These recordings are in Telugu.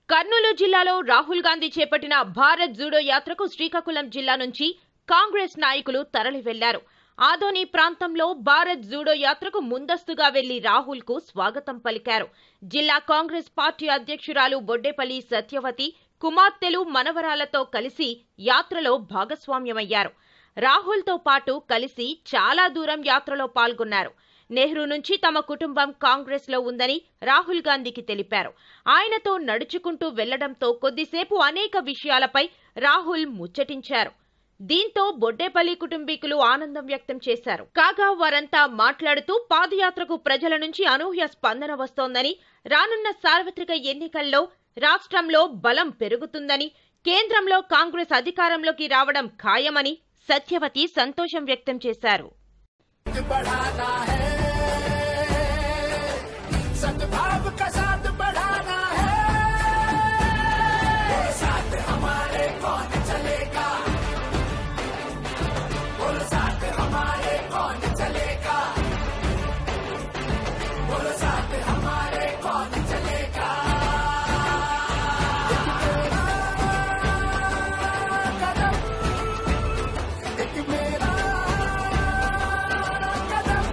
కర్నూలు జిల్లాలో రాహుల్ గాంధీ చేపట్టిన భారత్ జూడో యాత్రకు శ్రీకాకుళం జిల్లా నుంచి కాంగ్రెస్ నాయకులు తరలి వెళ్లారు ఆదోని ప్రాంతంలో భారత్ జూడో యాత్రకు ముందస్తుగా వెళ్లి రాహుల్ కు స్వాగతం పలికారు జిల్లా కాంగ్రెస్ పార్టీ అధ్యక్షురాలు బొడ్డేపల్లి సత్యవతి కుమార్తెలు మనవరాలతో కలిసి యాత్రలో భాగస్వామ్యమయ్యారు రాహుల్తో పాటు కలిసి చాలా దూరం యాత్రలో పాల్గొన్నారు నెహ్రూ నుంచి తమ కుటుంబం కాంగ్రెస్ లో ఉందని రాహుల్ గాంధీకి తెలిపారు ఆయనతో నడుచుకుంటూ వెళ్లడంతో కొద్దిసేపు అనేక విషయాలపై రాహుల్ ముచ్చటించారు దీంతో బొడ్డేపల్లి కుటుంబీకులు ఆనందం వ్యక్తం చేశారు కాగా వారంతా మాట్లాడుతూ పాదయాత్రకు ప్రజల నుంచి అనూహ్య స్పందన వస్తోందని రానున్న సార్వత్రిక ఎన్నికల్లో రాష్ట్రంలో బలం పెరుగుతుందని కేంద్రంలో కాంగ్రెస్ అధికారంలోకి రావడం ఖాయమని సత్యవతి సంతోషం వ్యక్తం చేశారు बढ़ाना है सद्भाव का साथ बढ़ाना है और साथ हमारे कौन चलेगा और साथ हमारे कौन चलेगा और साथ हमारे कौन चलेगा कदम एक मेरा कदम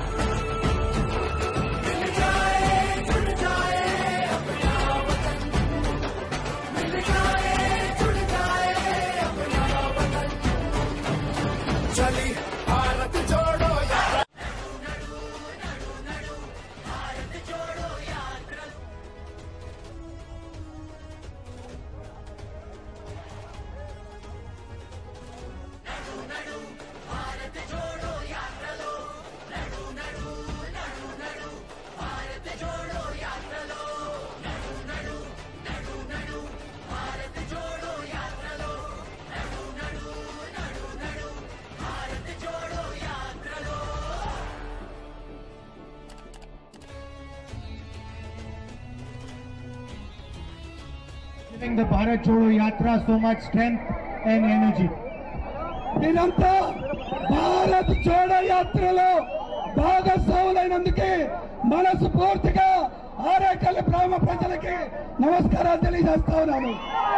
मिल जाए जुड़ जाए अपना वतन मिल जाए जुड़ जाए अपना वतन चली भारत जोड़ो यात्रा giving the Bharat Jodo Yatra so much strength and energy. మీరంతా భారత్ జోడో యాత్రలో భాగస్వాములైనందుకే మనస్ఫూర్తిగా ఆరేకల్లి గ్రామ ప్రజలకి నమస్కారాలు తెలియజేస్తా ఉన్నాను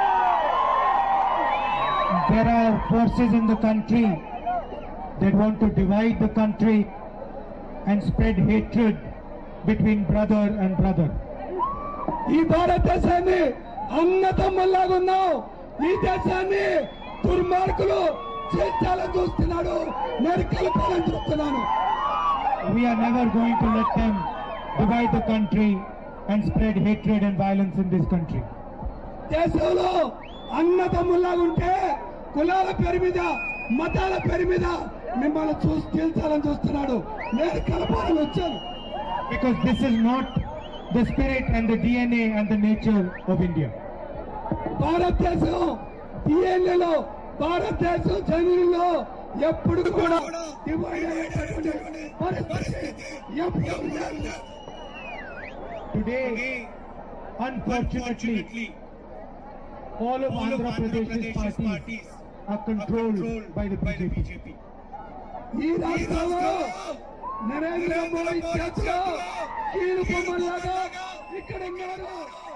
There are forces in the country that want to divide the country and spread hatred between brother and brother. ఈ భారతదేశాన్ని అన్నతమ్ముల్లాగా ఉన్నాం ఈ దేశాన్ని దుర్మార్గులు చేర్చాలని చూస్తున్నాడు నేను కలపాలని చూస్తున్నాను We are never going to let them divide the country and spread hatred and violence in this country. దేశంలో అన్నదమ్ముల్లాగా ఉంటే కులాల పేరు మీద మతాల పేరు మీద మిమ్మల్ని చూసి తీల్చాలని చూస్తున్నాడు నేను కలపాలని వచ్చాను Because this is not the spirit and the DNA and the nature of India. భారతదేశం డిఎన్ఏలో భారతదేశం జనులలో ఎప్పుడు కూడా డివైడ్ అయ్యేటటువంటి పరిస్థితి ఎప్పుడు లేదు. Today, unfortunately, all of Andhra Pradesh's parties are controlled by the BJP. ఈ రాష్ట్రంలో నరేంద్ర మోడీ చేతిలో కీలు బొమ్మలాగా ఇక్కడ ఉన్నారు